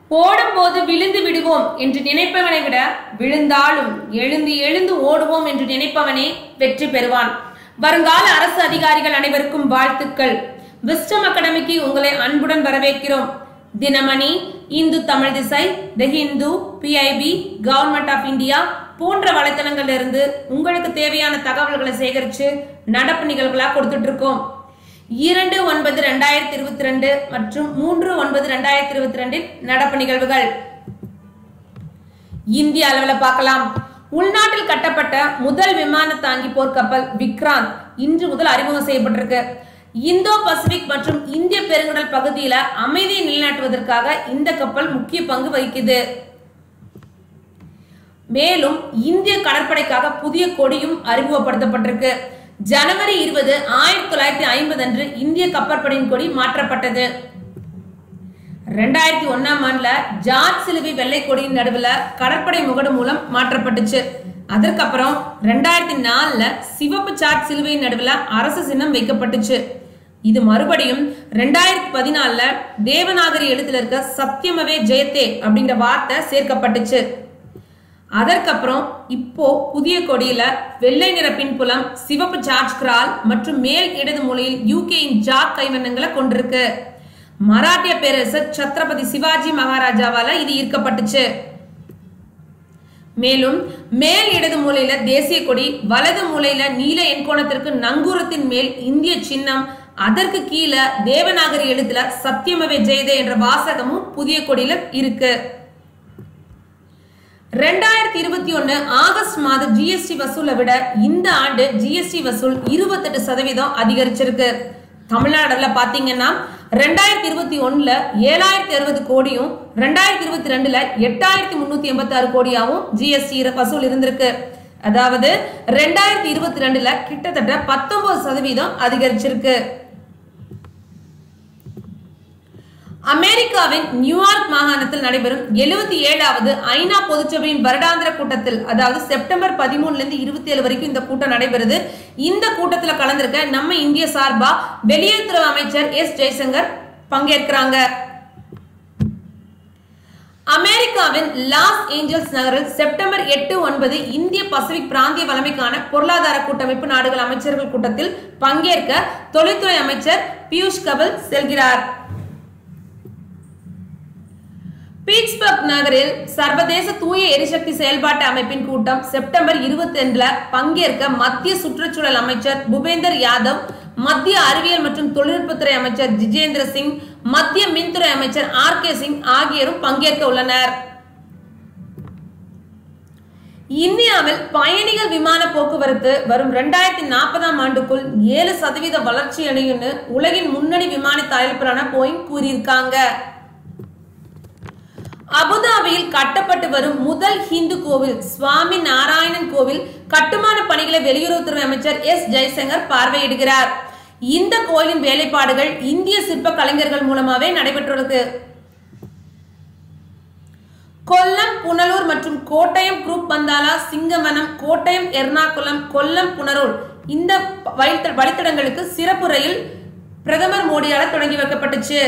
ஓடும்போது விழுந்து விடுவோம் என்று நினைப்பவனை விட விழுந்தாலும் எழுந்து எழுந்து ஓடுவோம் என்று நினைப்பவனே வெற்றி பெறுவான் வருங்கால அரசு அதிகாரிகள் அனைவருக்கும் வாழ்த்துக்கள் விஸ்டம் அகாடமிக்கு உங்களை அன்புடன் வரவேற்கிறோம் Dinamani Hindu Tamil Thisai the Hindu PIB government of India போன்ற வலைத்தளங்கள்ல இருந்து உங்களுக்கு தேவையான தகவல்களை சேகரிச்சு நடப்பு நிகழ்வுகளா கொடுத்துட்டு இருக்கோம் இரண்டு ஒன்பது ரெண்டாயிரத்தி இருபத்தி ரெண்டு மற்றும் மூன்று ஒன்பது ரெண்டாயிரத்தி இருபத்தி ரெண்டில் நடப்பு நிகழ்வுகள் இந்திய அளவில் பார்க்கலாம் உள்நாட்டில் கட்டப்பட்ட முதல் விமான தாங்கி போர்க்கப்பல் விக்ராந்த் இன்று முதல் அறிமுகம் செய்யப்பட்டிருக்கு இந்தோ பசிபிக் மற்றும் இந்திய பெருங்கடல் பகுதியில அமைதியை நிலைநாட்டுவதற்காக இந்த கப்பல் முக்கிய பங்கு வகிக்குது மேலும் இந்திய கடற்படைக்காக புதிய கொடியும் அறிமுகப்படுத்தப்பட்டிருக்கு ஜனவரி இருபது ஆயிரத்தி தொள்ளாயிரத்தி ஐம்பது அன்று இந்திய கப்பற்படையின் கொடி மாற்றப்பட்டது ரெண்டாயிரத்தி ஒன்னாம் ஆண்டுல ஜார்ஜ் சிலுவை வெள்ளை கொடியின் நடுவுல கடற்படை முகடு மூலம் மாற்றப்பட்டுச்சு அதற்கப்புறம் ரெண்டாயிரத்தி நாலுல சிவப்பு சார்ஜ் சிலுவையின் நடுவுல அரசு சின்னம் வைக்கப்பட்டுச்சு இது மறுபடியும் ரெண்டாயிரத்தி பதினாலுல தேவநாகரி எழுத்துல இருக்க சத்தியமவே ஜெயத்தே அப்படிங்கிற வார்த்தை சேர்க்கப்பட்டுச்சு அதற்கப்புறம் இப்போ புதிய கொடியில வெள்ளை நிற பின்புலம் சிவப்பு சார்ஜ் கிரால் மற்றும் மேல் இடது மூலையில் யூகேயின் ஜாக் கைவண்ணங்களை கொண்டிருக்கு மராட்டிய பேரரசர் சத்ரபதி சிவாஜி மகாராஜாவால இது ஈர்க்கப்பட்டுச்சு மேலும் மேல் இடது மூலையில தேசிய கொடி வலது மூலையில நீல எண்கோணத்திற்கு நங்கூரத்தின் மேல் இந்திய சின்னம் அதற்கு கீழே தேவநாகரி எழுத்துல சத்தியமவே ஜெயதே என்ற வாசகமும் புதிய கொடியில இருக்கு ரெண்டாயிரத்தி இருபத்தி ஒன்னு ஆகஸ்ட் மாத ஜிஎஸ்டி வசூலை விட இந்த ஆண்டு ஜிஎஸ்டி வசூல் இருபத்தெட்டு சதவீதம் அதிகரிச்சிருக்கு தமிழ்நாடுல பாத்தீங்கன்னா ரெண்டாயிரத்தி இருபத்தி ஒண்ணுல ஏழாயிரத்தி அறுபது கோடியும் ரெண்டாயிரத்தி இருபத்தி ரெண்டுல எட்டாயிரத்தி முன்னூத்தி எண்பத்தி ஆறு கோடியாவும் ஜிஎஸ்டி வசூல் இருந்திருக்கு அதாவது ரெண்டாயிரத்தி இருபத்தி ரெண்டுல கிட்டத்தட்ட பத்தொன்பது சதவீதம் அதிகரிச்சிருக்கு அமெரிக்காவின் நியூயார்க் மாகாணத்தில் நடைபெறும் எழுபத்தி ஏழாவது ஐநா பொதுச்சபையின் வருடாந்திர கூட்டத்தில் அதாவது செப்டம்பர் பதிமூணுல இருந்து இருபத்தி ஏழு வரைக்கும் இந்த கூட்டம் நடைபெறுது இந்த கூட்டத்துல கலந்திருக்க நம்ம இந்திய சார்பா வெளியுறவுத்துறை அமைச்சர் எஸ் ஜெய்சங்கர் பங்கேற்கிறாங்க அமெரிக்காவின் லாஸ் ஏஞ்சல்ஸ் நகரில் செப்டம்பர் எட்டு ஒன்பது இந்திய பசிபிக் பிராந்திய வளமைக்கான பொருளாதார கூட்டமைப்பு நாடுகள் அமைச்சர்கள் கூட்டத்தில் பங்கேற்க தொழில்துறை அமைச்சர் பியூஷ் கபல் செல்கிறார் பீட்ஸ்பர்க் நகரில் சர்வதேச தூய எரிசக்தி செயல்பாட்டு அமைப்பின் கூட்டம் செப்டம்பர் இருபத்தி ரெண்டுல பங்கேற்க மத்திய சுற்றுச்சூழல் அமைச்சர் பூபேந்தர் யாதவ் மத்திய அறிவியல் மற்றும் தொழில்நுட்பத்துறை அமைச்சர் ஜிஜேந்திர சிங் மத்திய மின்துறை அமைச்சர் ஆர் கே சிங் ஆகியோரும் பங்கேற்க உள்ளனர் இந்தியாவில் பயணிகள் விமான போக்குவரத்து வரும் ரெண்டாயிரத்தி நாற்பதாம் ஆண்டுக்குள் ஏழு சதவீத வளர்ச்சி அடையும்னு உலகின் முன்னணி விமான தயாரிப்பாளரான போயிங் கூறியிருக்காங்க அபுதாபியில் கட்டப்பட்டு வரும் முதல் ஹிந்து கோவில் சுவாமி நாராயணன் கோவில் கட்டுமான பணிகளை வெளியுறவுத்துறை அமைச்சர் எஸ் ஜெய்சங்கர் பார்வையிடுகிறார் இந்த கோயிலின் வேலைப்பாடுகள் இந்திய சிற்ப கலைஞர்கள் மூலமாவே நடைபெற்றுள்ளது கொல்லம் புனலூர் மற்றும் கோட்டயம் குரூப் பந்தாலா சிங்கவனம் கோட்டயம் எர்ணாகுளம் கொல்லம் புனலூர் இந்த வழித்தடங்களுக்கு சிறப்பு ரயில் பிரதமர் மோடியால் தொடங்கி வைக்கப்பட்டுச்சு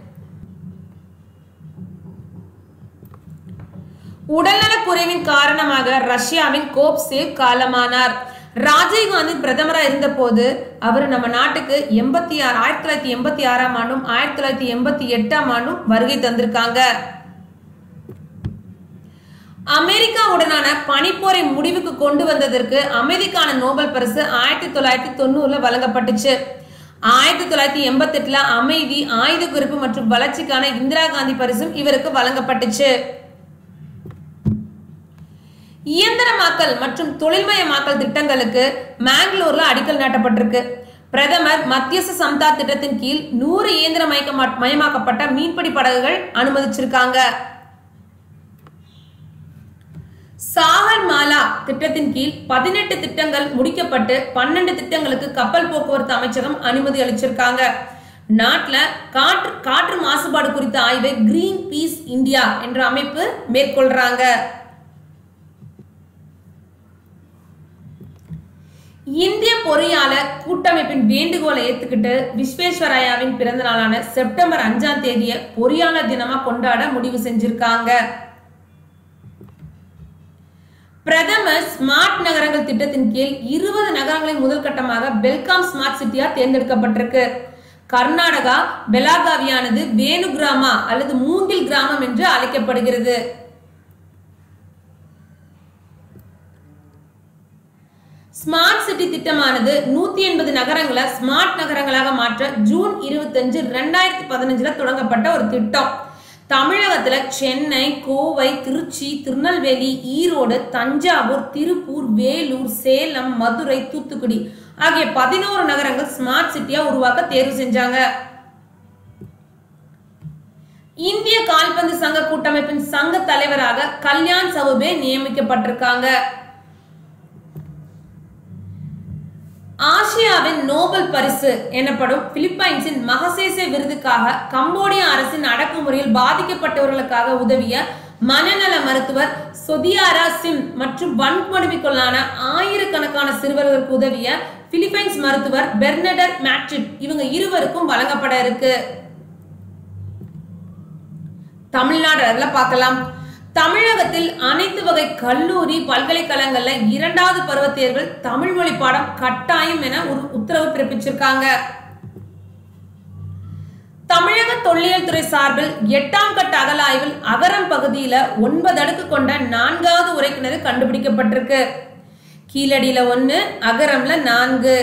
உடல்நலக் குறைவின் காரணமாக ரஷ்யாவின் கோப்சேவ் காலமானார் ராஜீவ்காந்தி பிரதமரா இருந்த போது அவர் நம்ம நாட்டுக்கு எண்பத்தி ஆறு ஆயிரத்தி தொள்ளாயிரத்தி எண்பத்தி ஆறாம் ஆண்டும் ஆயிரத்தி தொள்ளாயிரத்தி எண்பத்தி எட்டாம் ஆண்டும் வருகை தந்திருக்காங்க அமெரிக்காவுடனான பனிப்போரை முடிவுக்கு கொண்டு வந்ததற்கு அமைதிக்கான நோபல் பரிசு ஆயிரத்தி தொள்ளாயிரத்தி தொண்ணூறுல வழங்கப்பட்டுச்சு ஆயிரத்தி தொள்ளாயிரத்தி எண்பத்தி எட்டுல அமைதி ஆயுத குறிப்பு மற்றும் வளர்ச்சிக்கான இந்திரா காந்தி பரிசும் இவருக்கு வழங்கப்பட்டுச்சு இயந்திரமாக்கல் மற்றும் தொழில்மயமாக்கல் திட்டங்களுக்கு மேங்களூர்ல அடிக்கல் நாட்டப்பட்டிருக்கு பிரதமர் மத்தியஸ்த சம்தா திட்டத்தின் கீழ் நூறு இயந்திர மயமாக்கப்பட்ட மீன்பிடி படகுகள் அனுமதிச்சிருக்காங்க சாகர் மாலா திட்டத்தின் கீழ் பதினெட்டு திட்டங்கள் முடிக்கப்பட்டு பன்னெண்டு திட்டங்களுக்கு கப்பல் போக்குவரத்து அமைச்சகம் அனுமதி அளிச்சிருக்காங்க நாட்டுல காற்று காற்று மாசுபாடு குறித்த ஆய்வை கிரீன் பீஸ் இந்தியா என்ற அமைப்பு மேற்கொள்றாங்க இந்திய பொறியாளர் கூட்டமைப்பின் வேண்டுகோளை ஏத்துக்கிட்டு விஸ்வேஸ்வரய்யாவின் பிறந்த நாளான செப்டம்பர் அஞ்சாம் தேதிய பொறியாளர் தினமா கொண்டாட முடிவு செஞ்சிருக்காங்க பிரதமர் ஸ்மார்ட் நகரங்கள் திட்டத்தின் கீழ் இருபது நகரங்களின் முதல் கட்டமாக பெல்காம் ஸ்மார்ட் சிட்டியா தேர்ந்தெடுக்கப்பட்டிருக்கு கர்நாடகா பெலாகாவியானது வேணு கிராமா அல்லது மூங்கில் கிராமம் என்று அழைக்கப்படுகிறது ஸ்மார்ட் சிட்டி திட்டமானது நூத்தி எண்பது நகரங்களை ஸ்மார்ட் நகரங்களாக மாற்ற ஜூன் இருபத்தஞ்சு ரெண்டாயிரத்தி பதினஞ்சுல தொடங்கப்பட்ட ஒரு திட்டம் தமிழகத்துல சென்னை கோவை திருச்சி திருநெல்வேலி ஈரோடு தஞ்சாவூர் திருப்பூர் வேலூர் சேலம் மதுரை தூத்துக்குடி ஆகிய பதினோரு நகரங்கள் ஸ்மார்ட் சிட்டியா உருவாக்க தேர்வு செஞ்சாங்க இந்திய கால்பந்து சங்க கூட்டமைப்பின் சங்க தலைவராக கல்யாண் சவுபே நியமிக்கப்பட்டிருக்காங்க ஆசியாவின் நோபல் பரிசு எனப்படும் பிலிப்பைன்ஸின் மகசேசே விருதுக்காக கம்போடிய அரசின் அடக்குமுறையில் பாதிக்கப்பட்டவர்களுக்காக உதவிய மனநல மருத்துவர் சொதியாரா சிம் மற்றும் வன்கொடுமைக்குள்ளான ஆயிரக்கணக்கான சிறுவர்களுக்கு உதவிய பிலிப்பைன்ஸ் மருத்துவர் பெர்னடர் மேட்ரிட் இவங்க இருவருக்கும் வழங்கப்பட இருக்கு தமிழ்நாடு அதுல பார்க்கலாம் தமிழகத்தில் அனைத்து வகை கல்லூரி பல்கலைக்கழகங்கள்ல இரண்டாவது பருவ தேர்வில் தமிழ் மொழி பாடம் கட்டாயம் என ஒரு உத்தரவு பிறப்பிச்சிருக்காங்க தமிழக தொல்லியல் துறை சார்பில் எட்டாம் கட்ட அகலாய்வில் அகரம் பகுதியில ஒன்பது அடுக்கு கொண்ட நான்காவது உரைக்கிணறு கண்டுபிடிக்கப்பட்டிருக்கு கீழடியில ஒன்னு அகரம்ல நான்கு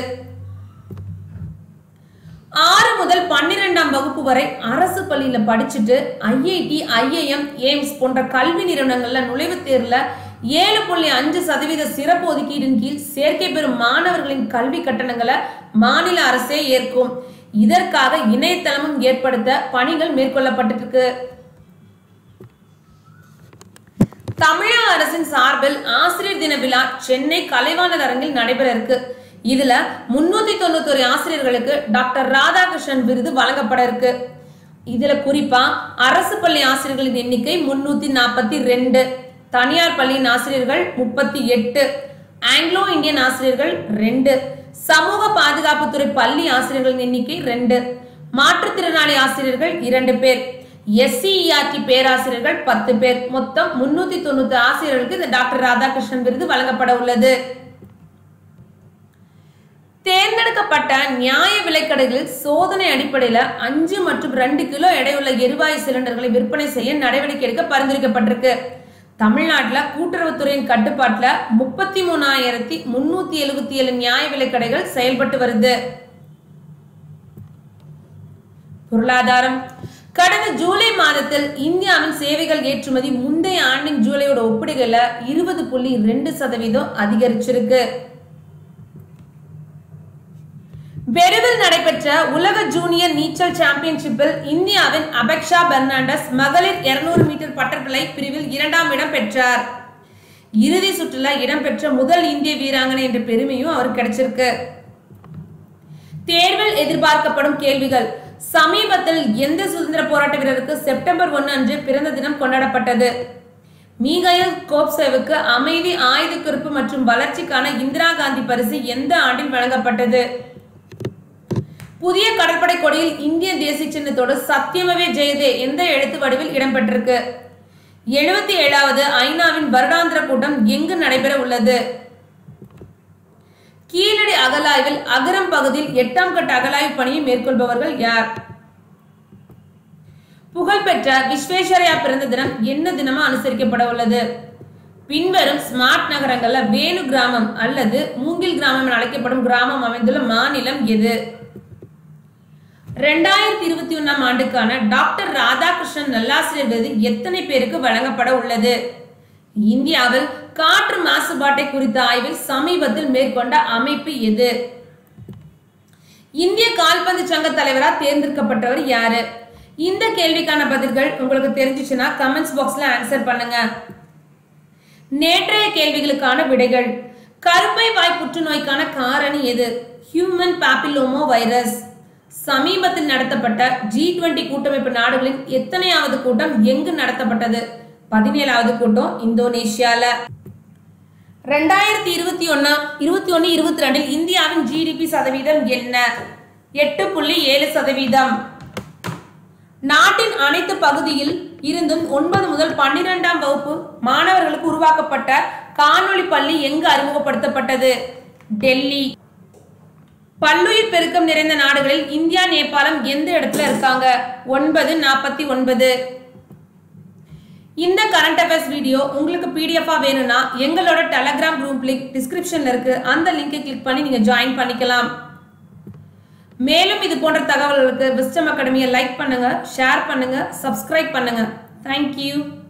ஆறு முதல் பன்னிரெண்டாம் வகுப்பு வரை அரசு பள்ளியில படிச்சுட்டு ஐஐடி ஐஐஎம் எய்ம்ஸ் போன்ற கல்வி நிறுவனங்கள்ல நுழைவுத் தேர்வுல ஏழு புள்ளி அஞ்சு சதவீத சிறப்பு ஒதுக்கீடின் கீழ் சேர்க்கை பெறும் மாணவர்களின் கல்வி கட்டணங்களை மாநில அரசே ஏற்கும் இதற்காக இணையதளமும் ஏற்படுத்த பணிகள் மேற்கொள்ளப்பட்டிருக்கு தமிழக அரசின் சார்பில் ஆசிரியர் தின விழா சென்னை கலைவாணர் அரங்கில் நடைபெற இருக்கு இதுல முன்னூத்தி தொண்ணூத்தி ஆசிரியர்களுக்கு டாக்டர் ராதாகிருஷ்ணன் விருது வழங்கப்பட இருக்கு இதுல குறிப்பா அரசு பள்ளி ஆசிரியர்களின் எண்ணிக்கை முன்னூத்தி நாற்பத்தி ரெண்டு தனியார் பள்ளியின் ஆசிரியர்கள் முப்பத்தி எட்டு ஆங்கிலோ இந்தியன் ஆசிரியர்கள் ரெண்டு சமூக பாதுகாப்புத்துறை பள்ளி ஆசிரியர்களின் எண்ணிக்கை ரெண்டு மாற்றுத்திறனாளி ஆசிரியர்கள் இரண்டு பேர் எஸ்சிஇஆர்டி பேராசிரியர்கள் பத்து பேர் மொத்தம் முன்னூத்தி தொண்ணூத்தி ஆசிரியர்களுக்கு இந்த டாக்டர் ராதாகிருஷ்ணன் விருது வழங்கப்பட உள்ளது தேர்ந்தெடுக்கப்பட்ட நியாய விலைக்கடைகளில் சோதனை அடிப்படையில் அஞ்சு மற்றும் ரெண்டு கிலோ எடையுள்ள எரிவாயு சிலிண்டர்களை விற்பனை செய்ய நடவடிக்கை எடுக்க பரிந்துரைக்கப்பட்டிருக்கு தமிழ்நாட்டில் கூட்டுறவுத்துறையின் கட்டுப்பாட்டில் முப்பத்தி மூணாயிரத்தி முன்னூத்தி எழுபத்தி ஏழு நியாய விலைக்கடைகள் செயல்பட்டு வருது பொருளாதாரம் கடந்த ஜூலை மாதத்தில் இந்தியாவின் சேவைகள் ஏற்றுமதி முந்தைய ஆண்டின் ஜூலையோட ஒப்பிடுகையில இருபது புள்ளி ரெண்டு சதவீதம் அதிகரிச்சிருக்கு பெருவில் நடைபெற்ற உலக ஜூனியர் நீச்சல் சாம்பியன்ஷிப்பில் இந்தியாவின் அபெக்ஷா பெர்னாண்டஸ் மகளிர் 200 மீட்டர் பட்டர்ஃப்ளை பிரிவில் இரண்டாம் இடம் பெற்றார் இறுதி சுற்றுல இடம்பெற்ற முதல் இந்திய வீராங்கனை என்ற பெருமையும் அவருக்கு கிடைச்சிருக்கு தேர்வில் எதிர்பார்க்கப்படும் கேள்விகள் சமீபத்தில் எந்த சுதந்திர போராட்ட வீரருக்கு செப்டம்பர் ஒன்று அன்று பிறந்த தினம் கொண்டாடப்பட்டது மீகயல் கோப்சேவுக்கு அமைதி ஆயுத குறிப்பு மற்றும் வளர்ச்சிக்கான இந்திரா காந்தி பரிசு எந்த ஆண்டில் வழங்கப்பட்டது புதிய கடற்படை கொடியில் இந்திய தேசிய சின்னத்தோடு சத்தியமவே ஜெயதே எந்த எழுத்து வடிவில் இடம்பெற்றிருக்கு எழுபத்தி ஏழாவது ஐநாவின் வருடாந்திர கூட்டம் எங்கு நடைபெற உள்ளது கீழடி அகலாய்வில் அகரம் பகுதியில் எட்டாம் கட்ட அகலாய்வு பணியை மேற்கொள்பவர்கள் யார் புகழ்பெற்ற விஸ்வேஸ்வரய்யா பிறந்த தினம் என்ன தினமா அனுசரிக்கப்பட உள்ளது பின்வரும் ஸ்மார்ட் நகரங்கள்ல வேணு கிராமம் அல்லது மூங்கில் கிராமம் என அழைக்கப்படும் கிராமம் அமைந்துள்ள மாநிலம் எது ரெண்டாயிரத்தி இருபத்தி ஒன்னாம் ஆண்டுக்கான டாக்டர் ராதாகிருஷ்ணன் நல்லாசிரியர் விருது எத்தனை பேருக்கு வழங்கப்பட உள்ளது இந்தியாவில் காற்று மாசுபாட்டை குறித்த ஆய்வில் சமீபத்தில் மேற்கொண்ட அமைப்பு எது இந்திய கால்பந்து சங்க தலைவரா தேர்ந்தெடுக்கப்பட்டவர் யாரு இந்த கேள்விக்கான பதில்கள் உங்களுக்கு தெரிஞ்சிச்சுன்னா கமெண்ட்ஸ் பாக்ஸ்ல ஆன்சர் பண்ணுங்க நேற்றைய கேள்விகளுக்கான விடைகள் கருப்பை வாய் புற்றுநோய்க்கான காரணி எது ஹியூமன் பாப்பிலோமோ வைரஸ் சமீபத்தில் நடத்தப்பட்ட ஜி டுவெண்டி கூட்டமைப்பு நாடுகளின் எத்தனையாவது கூட்டம் எங்கு நடத்தப்பட்டது பதினேழாவது கூட்டம் இந்தோனேஷியால ரெண்டாயிரத்தி இருபத்தி ஒன்னா இருபத்தி ஒன்னு இருபத்தி ரெண்டில் இந்தியாவின் ஜிடிபி சதவீதம் என்ன எட்டு புள்ளி ஏழு சதவீதம் நாட்டின் அனைத்து பகுதியில் இருந்தும் ஒன்பது முதல் பன்னிரெண்டாம் வகுப்பு மாணவர்களுக்கு உருவாக்கப்பட்ட காணொளி பள்ளி எங்கு அறிமுகப்படுத்தப்பட்டது டெல்லி பல்லுயிர் பெருக்கம் நிறைந்த நாடுகளில் இந்தியா நேபாளம் எந்த இடத்துல இருக்காங்க ஒன்பது நாற்பத்தி ஒன்பது இந்த கரண்ட் அஃபேர்ஸ் வீடியோ உங்களுக்கு பிடிஎஃபா வேணும்னா எங்களோட டெலகிராம் குரூப் லிங்க் டிஸ்கிரிப்ஷன்ல இருக்கு அந்த லிங்கை கிளிக் பண்ணி நீங்க ஜாயின் பண்ணிக்கலாம் மேலும் இது போன்ற தகவல்களுக்கு விஸ்டம் அகாடமியை லைக் பண்ணுங்க ஷேர் பண்ணுங்க சப்ஸ்கிரைப் பண்ணுங்க தேங்க்யூ